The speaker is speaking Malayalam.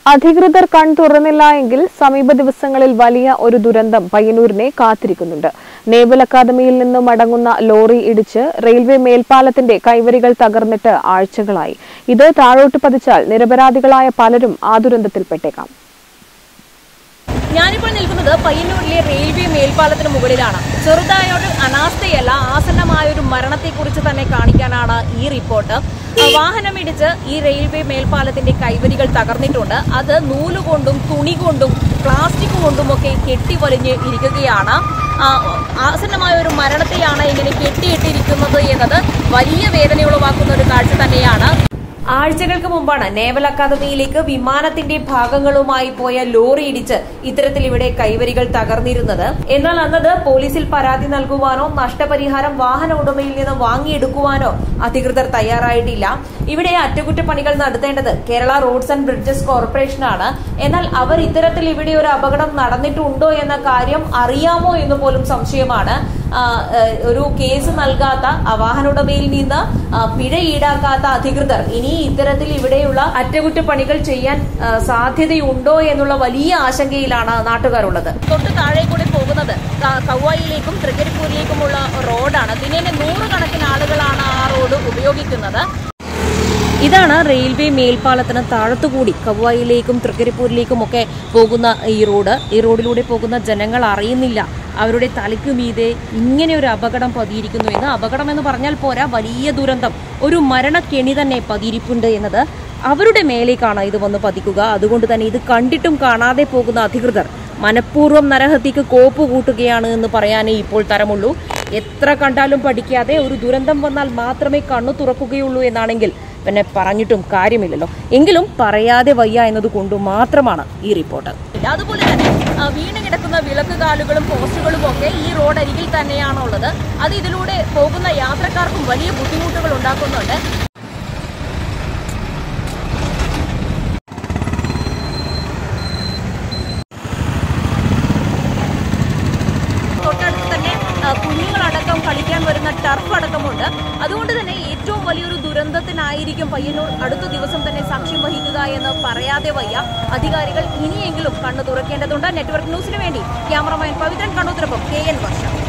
അധികൃതർ കൺ തുറന്നില്ല എങ്കിൽ സമീപ ദിവസങ്ങളിൽ വലിയ ഒരു ദുരന്തം പയ്യന്നൂരിനെ കാത്തിരിക്കുന്നുണ്ട് നേവൽ അക്കാദമിയിൽ നിന്ന് മടങ്ങുന്ന ലോറി ഇടിച്ച് റെയിൽവേ മേൽപ്പാലത്തിന്റെ കൈവരികൾ തകർന്നിട്ട് ആഴ്ചകളായി ഇത് താഴോട്ട് പതിച്ചാൽ നിരപരാധികളായ പലരും ആ ദുരന്തത്തിൽപ്പെട്ടേക്കാം ഞാനിപ്പോൾ നിൽക്കുന്നത് പയ്യന്നൂരിലെ റെയിൽവേ മേൽപ്പാലത്തിന് മുകളിലാണ് ചെറുതായ ഒരു അനാസ്ഥയല്ല ആസന്നമായ ഒരു മരണത്തെക്കുറിച്ച് തന്നെ കാണിക്കാനാണ് ഈ റിപ്പോർട്ട് ആ, വാഹനമിടിച്ച് ഈ റെയിൽവേ മേൽപ്പാലത്തിന്റെ കൈവരികൾ തകർന്നിട്ടുണ്ട് അത് നൂലുകൊണ്ടും തുണി കൊണ്ടും പ്ലാസ്റ്റിക് കൊണ്ടുമൊക്കെ കെട്ടിവലിഞ്ഞ് ഇരിക്കുകയാണ് ആ, ആസന്നമായ ഒരു മരണത്തെയാണ് ഇങ്ങനെ കെട്ടിയിട്ടിരിക്കുന്നത് എന്നത് വലിയ വേദന ഉളവാക്കുന്ന ഒരു കാഴ്ച തന്നെയാണ് ആഴ്ചകൾക്ക് മുമ്പാണ് നേവൽ അക്കാദമിയിലേക്ക് വിമാനത്തിന്റെ ഭാഗങ്ങളുമായി പോയ ലോറി ഇടിച്ച് ഇത്തരത്തിൽ ഇവിടെ കൈവരികൾ തകർന്നിരുന്നത് എന്നാൽ അന്നത് പോലീസിൽ പരാതി നൽകുവാനോ നഷ്ടപരിഹാരം വാഹന ഉടമയിൽ നിന്ന് വാങ്ങിയെടുക്കുവാനോ അധികൃതർ തയ്യാറായിട്ടില്ല ഇവിടെ അറ്റകുറ്റപ്പണികൾ നടത്തേണ്ടത് കേരള റോഡ്സ് ആൻഡ് ബ്രിഡ്ജസ് കോർപ്പറേഷനാണ് എന്നാൽ അവർ ഇത്തരത്തിൽ ഇവിടെ ഒരു അപകടം നടന്നിട്ടുണ്ടോ എന്ന കാര്യം അറിയാമോ എന്ന് പോലും സംശയമാണ് ആ, ഏഹ്, ഒരു കേസ് നൽകാത്ത ആ വാഹന ഉടമയിൽ നിന്ന് ആ, പിഴ ഈടാക്കാത്ത അധികൃതർ ഇനി ഇത്തരത്തിൽ ഇവിടെയുള്ള അറ്റകുറ്റപ്പണികൾ ചെയ്യാൻ ആ, സാധ്യതയുണ്ടോ എന്നുള്ള വലിയ ആശങ്കയിലാണ് നാട്ടുകാരുള്ളത് തൊട്ട് താഴെ കൂടി പോകുന്നത് ക- കൗവായിലേക്കും തൃക്കരിപ്പൂരിലേക്കുമുള്ള റോഡാണ് ദിനേന നൂറുകണക്കിന് ആളുകളാണ് ആ റോഡ് ഉപയോഗിക്കുന്നത് ഇതാണ് റെയിൽവേ മേൽപ്പാലത്തിന് താഴത്തുകൂടി കവ്വായിലേക്കും തൃക്കരിപ്പൂരിലേക്കും ഒക്കെ പോകുന്ന ഈ റോഡ് ഈ റോഡിലൂടെ പോകുന്ന ജനങ്ങൾ അറിയുന്നില്ല അവരുടെ തലയ്ക്കു മീതെ ഇങ്ങനെ ഒരു അപകടം പതിയിരിക്കുന്നു എന്ന് അപകടം എന്ന് പറഞ്ഞാൽ പോരാ വലിയ ദുരന്തം ഒരു മരണക്കെണി തന്നെ പതിയിരിപ്പുണ്ട് എന്നത് അവരുടെ മേലേക്കാണ് ഇത് വന്ന് പതിക്കുക അതുകൊണ്ട് തന്നെ ഇത് കണ്ടിട്ടും കാണാതെ പോകുന്ന അധികൃതർ മനഃപൂർവ്വം നരഹത്യക്ക് കോപ്പ് കൂട്ടുകയാണ് എന്ന് പറയാനേ ഇപ്പോൾ തരമുള്ളൂ എത്ര കണ്ടാലും പഠിക്കാതെ ഒരു ദുരന്തം വന്നാൽ മാത്രമേ കണ്ണു തുറക്കുകയുള്ളൂ എന്നാണെങ്കിൽ പിന്നെ പറഞ്ഞിട്ടും കാര്യമില്ലല്ലോ എങ്കിലും പറയാതെ വയ്യ എന്നത് കൊണ്ട് മാത്രമാണ് ഈ റിപ്പോർട്ട് അതുപോലെ തന്നെ ആ, വീണ് കിടക്കുന്ന വിളക്കുകാലുകളും പോസ്റ്റുകളും ഒക്കെ ഈ റോഡ് അരികിൽ തന്നെയാണുള്ളത് അത് ഇതിലൂടെ പോകുന്ന യാത്രക്കാർക്കും വലിയ ബുദ്ധിമുട്ടുകൾ ഉണ്ടാക്കുന്നുണ്ട് തൊട്ടടുത്ത് തന്നെ ആ, കുഞ്ഞുങ്ങളടക്കം കളിക്കാൻ വരുന്ന ടർഫ് അടക്കമുണ്ട് അതുകൊണ്ട് തന്നെ ഏറ്റവും വലിയൊരു ദുരന്തത്തിനായിരിക്കും പയ്യന്നൂർ അടുത്ത ദിവസം തന്നെ സാക്ഷ്യം വഹിക്കുക എന്ന് പറയാതെ വയ്യ അധികാരികൾ ഇനിയെങ്കിലും കണ്ണു തുറക്കേണ്ടതുണ്ട് നെറ്റ്വർക്ക് ന്യൂസിന് വേണ്ടി ക്യാമറമാൻ പവിത്രൻ കണ്ണൂത്തിനൊപ്പം കെ എൻ വർഷ